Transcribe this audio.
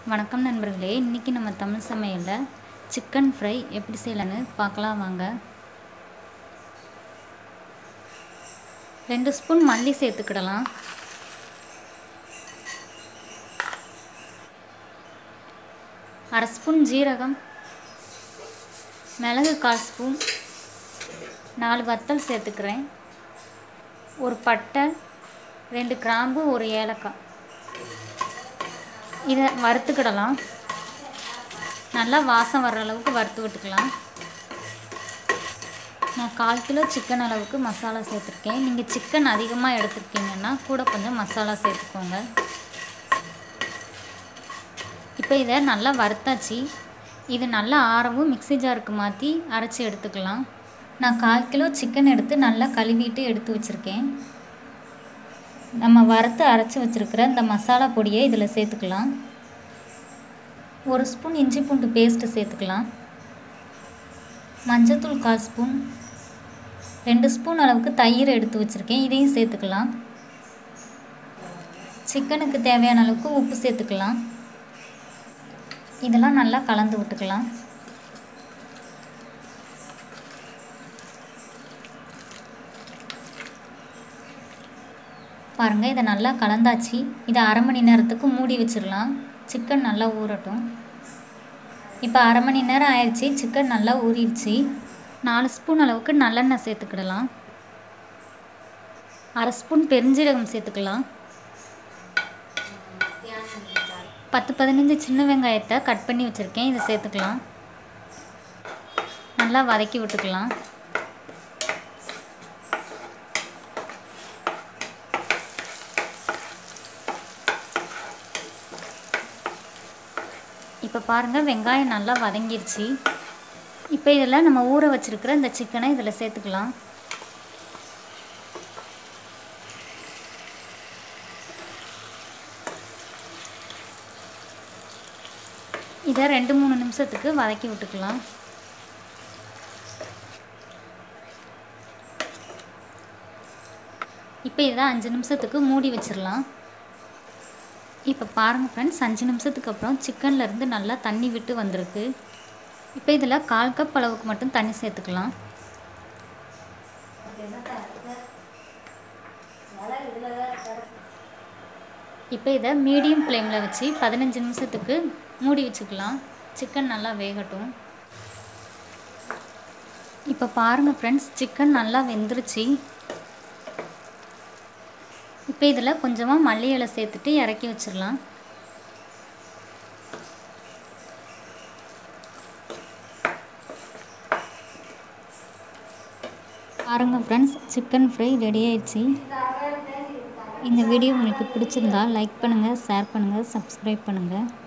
வணக்கம் நண்பர்களே இன்றைக்கி நம்ம தமிழ் சமையலில் சிக்கன் ஃப்ரை எப்படி செய்யலான்னு பார்க்கலாம் வாங்க ரெண்டு ஸ்பூன் மல்லி சேர்த்துக்கிடலாம் அரை ஸ்பூன் ஜீரகம் மிளகு கால் ஸ்பூன் நாலு வத்தல் சேர்த்துக்கிறேன் ஒரு பட்டை ரெண்டு கிராம்பு ஒரு ஏலக்காய் இதை வறுத்துக்கிடலாம் நல்லா வாசம் வர்ற அளவுக்கு வறுத்து விட்டுக்கலாம் நான் கால் கிலோ சிக்கன் அளவுக்கு மசாலா சேர்த்துருக்கேன் நீங்கள் சிக்கன் அதிகமாக எடுத்துருக்கீங்கன்னா கூட கொஞ்சம் மசாலா சேர்த்துக்கோங்க இப்போ இதை நல்லா வறுத்தாச்சு இது நல்லா ஆறவும் மிக்ஸி ஜாருக்கு மாற்றி அரைச்சி எடுத்துக்கலாம் நான் கால் கிலோ சிக்கன் எடுத்து நல்லா கழுவிட்டு எடுத்து வச்சுருக்கேன் நம்ம வறுத்து அரைச்சி வச்சுருக்கிற இந்த மசாலா பொடியை இதில் சேர்த்துக்கலாம் ஒரு ஸ்பூன் இஞ்சி பூண்டு பேஸ்ட்டு சேர்த்துக்கலாம் மஞ்சத்தூள் கால் ஸ்பூன் ரெண்டு ஸ்பூன் அளவுக்கு தயிர் எடுத்து வச்சுருக்கேன் இதையும் சேர்த்துக்கலாம் சிக்கனுக்கு தேவையான அளவுக்கு உப்பு சேர்த்துக்கலாம் இதெல்லாம் நல்லா கலந்து விட்டுக்கலாம் பாருங்கள் இதை நல்லா கலந்தாச்சு இதை அரை மணி நேரத்துக்கு மூடி வச்சிடலாம் சிக்கன் நல்லா ஊறட்டும் இப்போ அரை மணி நேரம் ஆயிடுச்சு சிக்கன் நல்லா ஊறிடுச்சு நாலு ஸ்பூன் அளவுக்கு நல்லெண்ணெய் சேர்த்துக்கிடலாம் அரை ஸ்பூன் பெருஞ்சீரகம் சேர்த்துக்கலாம் பத்து பதினஞ்சு சின்ன வெங்காயத்தை கட் பண்ணி வச்சுருக்கேன் இதை சேர்த்துக்கலாம் நல்லா வதக்கி விட்டுக்கலாம் இப்போ பாருங்கள் வெங்காயம் நல்லா வதங்கிருச்சு இப்போ இதில் நம்ம ஊற வச்சுருக்கிற இந்த சிக்கனை இதில் சேர்த்துக்கலாம் இதை ரெண்டு மூணு நிமிஷத்துக்கு வதக்கி விட்டுக்கலாம் இப்போ இதை அஞ்சு நிமிஷத்துக்கு மூடி வச்சிடலாம் இப்போ பாருங்கள் ஃப்ரெண்ட்ஸ் அஞ்சு நிமிஷத்துக்கு அப்புறம் சிக்கன்லேருந்து நல்லா தண்ணி விட்டு வந்திருக்கு இப்போ இதில் கால் கப் அளவுக்கு மட்டும் தண்ணி சேர்த்துக்கலாம் இப்போ இதை மீடியம் ஃப்ளேமில் வச்சு பதினஞ்சு நிமிஷத்துக்கு மூடி வச்சுக்கலாம் சிக்கன் நல்லா வேகட்டும் இப்போ பாருங்கள் ஃப்ரெண்ட்ஸ் சிக்கன் நல்லா வெந்துருச்சு இப்போ இதில் கொஞ்சமாக மல்லி இலை சேர்த்துட்டு இறக்கி வச்சிடலாம் பாருங்க ஃப்ரெண்ட்ஸ் சிக்கன் ஃப்ரை ரெடி ஆயிடுச்சு இந்த வீடியோ உங்களுக்கு பிடிச்சிருந்தா லைக் பண்ணுங்கள் ஷேர் பண்ணுங்கள் சப்ஸ்கிரைப் பண்ணுங்கள்